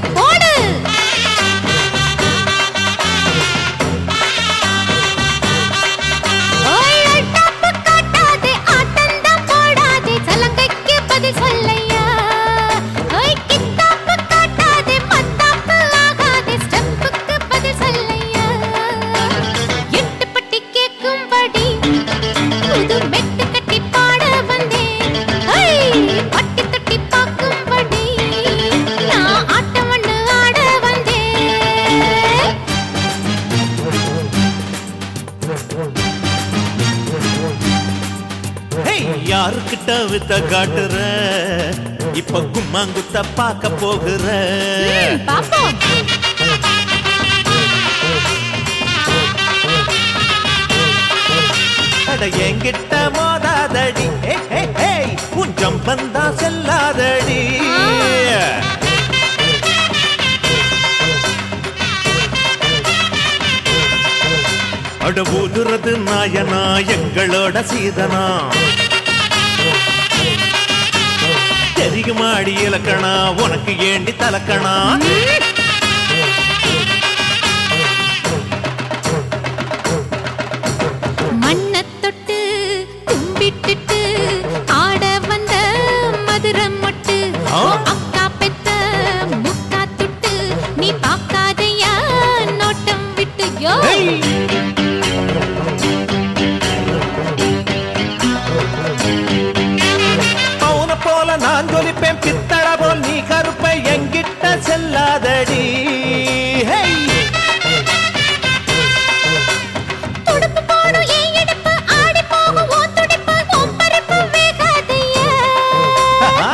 போடு ஓய் அட்டாப்பு காட்டாதே ஆட்டந்தான் போடாதே சலங்கைக்கு பதில் சொல்லையா ஓய் கித்தாப்பு காட்டாதே மத்தாப்பு ஆகாதே ஸ்டெப்புக்கு பதில் சொல்லையா எட்டு பட்டி கேட்கும்படி புது மெட்டு கட்டி பாட வந்தேன் ஹை பட்டி தட்டி பார்க்கும்படி நான் ஆட்டம் ஒண்ணு ஆட வந்தேன் ஹேய், யாருக்கிட்ட வித்த காட்டுற இப்ப கும்மாங்குத்த பார்க்க போகிற ம், பாப்போம் அட என்கிட்ட மோதாதடி ஹே, ஹே, ஹேய், கொஞ்சம் வந்தா செல்லாதடி அட ஊதுறது நாயனா எங்களோட சீதனா தெரியுமாடி இலக்கணா உனக்கு ஏண்டி தலக்கணா மண்ணத் தொட்டு கும்பிட்டுட்டு ஆட வந்த மதுரம் மொட்டு ஆ? அக்கா பெத்த முக்கா துட்டு நீ பார்க்காதையா நோட்டம் விட்டு யோ ஹேய்! அவனை போல நான் ஜொலிப்பேன் பித்தள போல் நீ கருப்பை எங்கிட்ட செல்லாதடி ஹேய்! துடுப்பு போடும் ஏன் இடுப்பு ஆடி போகும் ஓ துடிப்பு உன் பருப்பு வேகாதையா ஆஹா!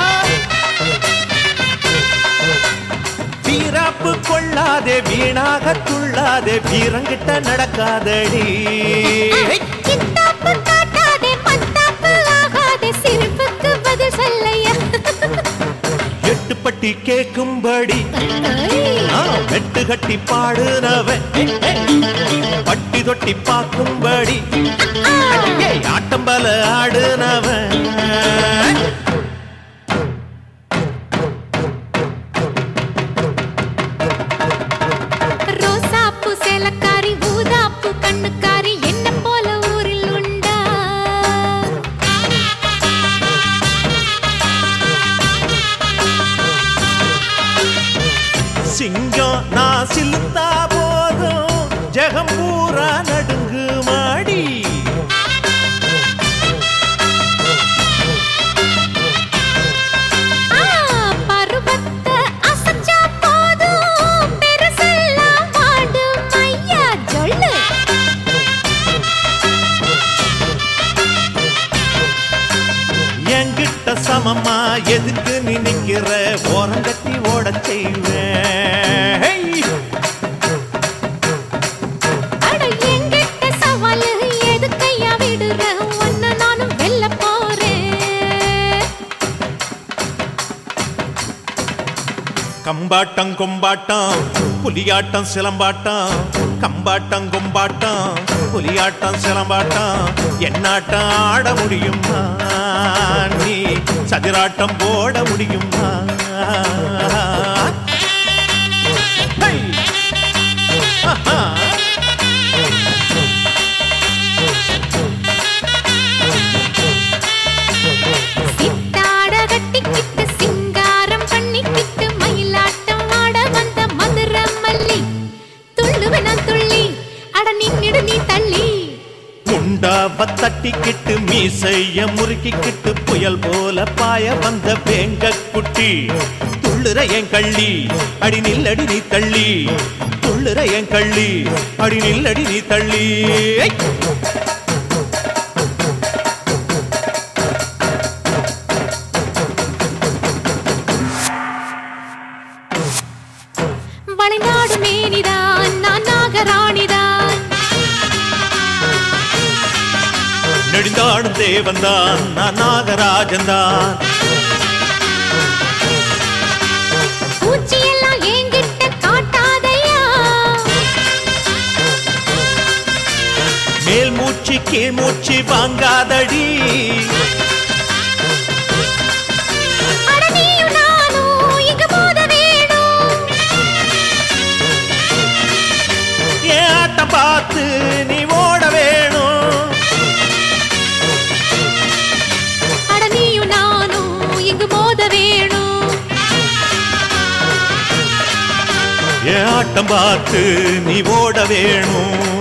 வீராப்பு கொள்ளாதே வீணாக துள்ளாதே வீரங்கிட்ட நடக்காதடி ஹேய்! கித்தாப்பு காட்டாதே மத்தாப்பு ஆகாதே சிரிப்புக்கு பதில் சொல்லையா எட்டு பட்டி கேட்கும்படி ஐய். ஆ, வெட்டு கட்டி பாடுனவன் ஹேய், ஹேய்! பட்டி தொட்டி பார்க்கும்படி அடியே, ஆட்டம் பல ஆடுனவன் ரோசாப்பு சேலக்காரி ஊதாப்பு கண்ணுக்காரி என்ன போல ஊரில் உண்டா சிங்கம் நான் சிலுத்தா போதும் ஜெகம் பூரா நடுங்கு மாடி ஆ, பருவத்தை அசைச்சா போதும் பெருசெல்லாம் வாடும் ஐயா சொல்லு என்கிட்ட சமமா எதுக்கு நீ நிக்கிற ஓரங்கட்டி ஓடச் செய்வேன் ஹேய்! அட என்கிட்ட சவாலு எதுக்கையா விடுற ஒன்னு நானும் வெல்ல போறேன் கம்பாட்டம் கொம்பாட்டம் புலியாட்டம் சிலம்பாட்டம் கம்பாட்டம் கொம்பாட்டம் புலியாட்டம் சிலம்பாட்டம் என்னாட்டம் ஆட முடியுமா நீ சதிராட்டம் போட முடியுமா ஹை! ஆஹா! சித்தாட கட்டிக்கிட்டு சிங்காரம் பண்ணிக்கிட்டு மயிலாட்டம் ஆட வந்த மதுர மல்லி துள்ளுவன துள்ளி அட நின்னிடு நீ தள்ளி முண்டாவ தட்டிக்கிட்டு மீசைய முறுக்கிக்கிட்டு புயல் போல பாய வந்த வேங்க குட்டி துள்ளுற என் கள்ளி அடி நில்லடி நீ தள்ளி துள்ளுற என் கள்ளி அடி நில்லடி நீ தள்ளி ஐ! வளைநாடு மேனிதான் நான் நாகராணிதான் நெடுந்தாடும் தேவன்தான் நான் நாகராஜன்தான் பூச்சியெல்லாம் என்கிட்ட காட்டாதையா மேல் மூச்சு கீழ் மூச்சு வாங்காதடி அட நீயும் நானும் இங்க மோத வேணும் ஓட்டம் பார்த்து நீ ஓட வேணும்